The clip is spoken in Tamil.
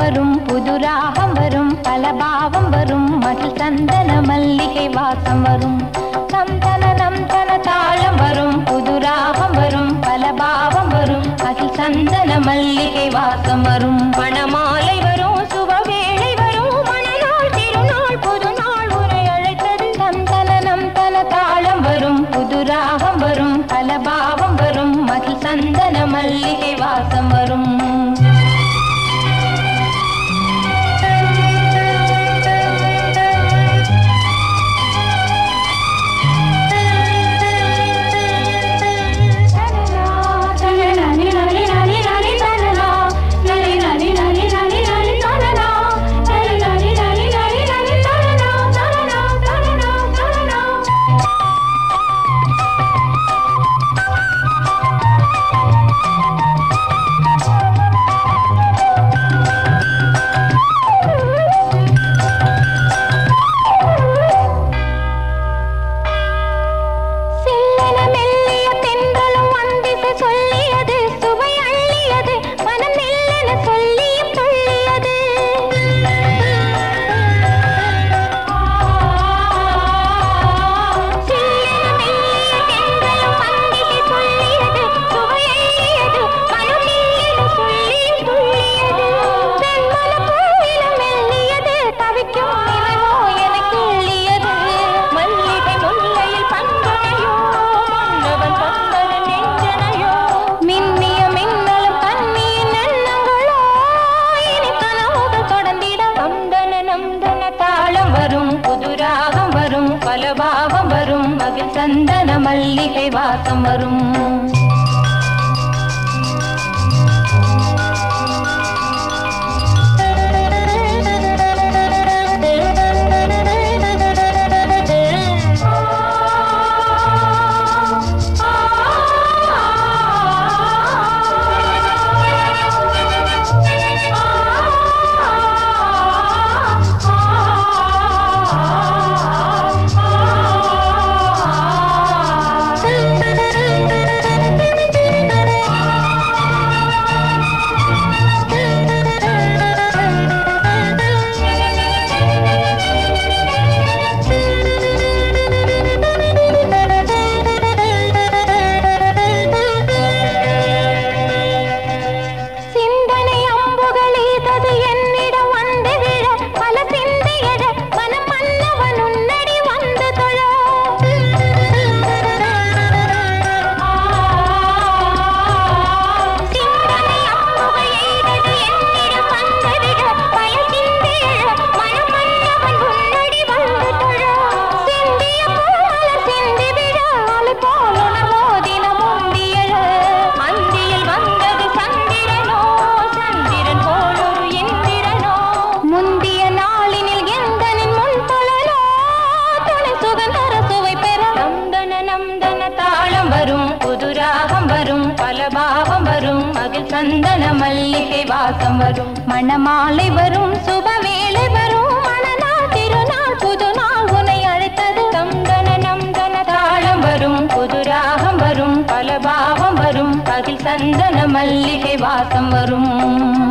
வரும் புது ராகம் வரும் பல பாவம் வரும் மகிழ் சந்தன மல்லிகை வாசம் வரும் தம் தன நம் தன தாளம் வரும் புது ராகம் வரும் பல பாவம் வரும் மகிழ் சந்தன மல்லிகை வாசம் வரும் மணமாலை வரும் சுபவேளை வரும் மணநாள் திருநாள் புது நாள் உரை அழைத்தது தம் தன நம் தன தாளம் வரும் புது ராகம் வரும் பல பாவம் வரும் மகிழ் சந்தன மல்லிகை வாசம் வரும் செல்லன மெல்லிய தென்றலும் வந்திசை சொல்லியது சுவை அள்ளியது மனம் மெல்லன சொல்லியும் துள்ளியது செல்லன மெல்லிய தென்றலும் வந்திசை சொல்லியது சுவை அள்ளியது மனம் மெல்லன சொல்லியும் துள்ளியது செம்மல பூவிலும் மெல்லியது தவிக்கும் நிலவோ எனக்கு எள்ளியது மல்லிகை முல்லையில் பண்பனையோ மன்னவன் பந்தன நெஞ்சனையோ மின்னிய மின்னலும் கண்ணியின் எண்ணங்களோ இனி கனவுகள் தொடர்ந்திட நந்தன நந்தன தாளம் வரும் புது ராகம் வரும் பல பாவம் வரும் மகிழ் சந்தன மல்லிகை வாசம் வரும் சிந்தனை அம்புகள் ஈதது என்னிடம் வந்து விழ பல சிந்தையழ மனம் மன்னவன் உன்னடி வந்து தொழ சிந்தனை அம்புகள் எய்தது என்னிடம் வந்து விழ பல சிந்தையழ மனம் மன்னவன் உன்னடி வந்து தொழ சிந்திய பூமலர் சிந்தி விழ அலை போல் உணர்வோதின முந்தியழ மந்தியில் வந்தது சந்திரனோ சந்திரன் போல் ஒரு இந்திரனோ முந்திய நாளினில் எந்தனின் முன் தொழலோ துணை சுகந்தர சுவை பெற நந்தன நந்தன தாளம் வரும் புது ராகம் வரும் பல பாவம் வரும் மகிழ் சந்தன மல்லிகை வாசம் வரும் மணமாலை வரும் சுபவேளை வரும் மணநாள் திருநாள் புது நாள் உனை அழைத்தது நந்தன நந்தன தாளம் வரும் புது ராகம் வரும் பல பாவம் வரும் பகில் சந்தன மல்லிகை வாசம் வரும்